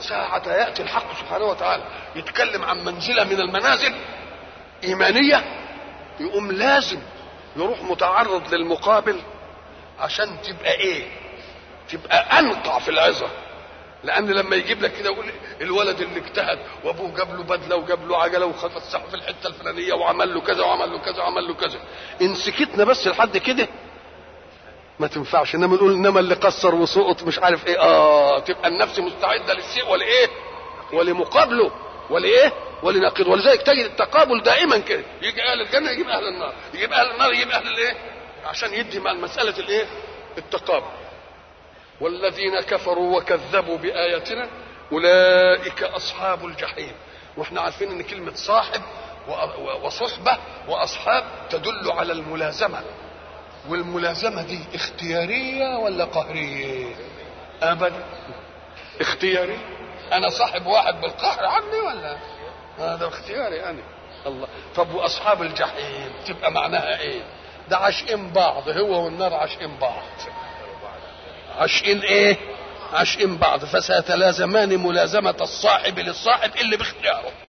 ساعة يأتي الحق سبحانه وتعالى يتكلم عن منزلة من المنازل إيمانية يقوم لازم يروح متعرض للمقابل عشان تبقى إيه؟ تبقى أنقع في العظة لأن لما يجيب لك كده يقول الولد اللي اجتهد وأبوه جاب له بدلة وجاب له عجلة وفسحه في الحتة الفلانية وعمل له كذا وعمل له كذا وعمل له كذا إن سكتنا بس لحد كده ما تنفعش انما نقول انما اللي قصر وسقط مش عارف ايه اه تبقى النفس مستعده للشيء ولايه ولمقابله ولايه ولنقيض ولذلك تجد التقابل دائما كده يجي اهل الجنه يجيب اهل النار يجيب اهل النار يجيب اهل الايه عشان يدي مع مساله الايه التقابل والذين كفروا وكذبوا باياتنا اولئك اصحاب الجحيم واحنا عارفين ان كلمه صاحب وصحبه واصحاب تدل على الملازمه والملازمة دي اختيارية ولا قهرية؟ أبدا اختياري أنا صاحب واحد بالقهر عني ولا؟ هذا اختياري أنا الله طب وأصحاب الجحيم تبقى معناها إيه؟ ده عاشقين بعض هو والنار عاشقين بعض عاشقين إيه؟ عاشقين بعض فسيتلازمان ملازمة الصاحب للصاحب اللي باختياره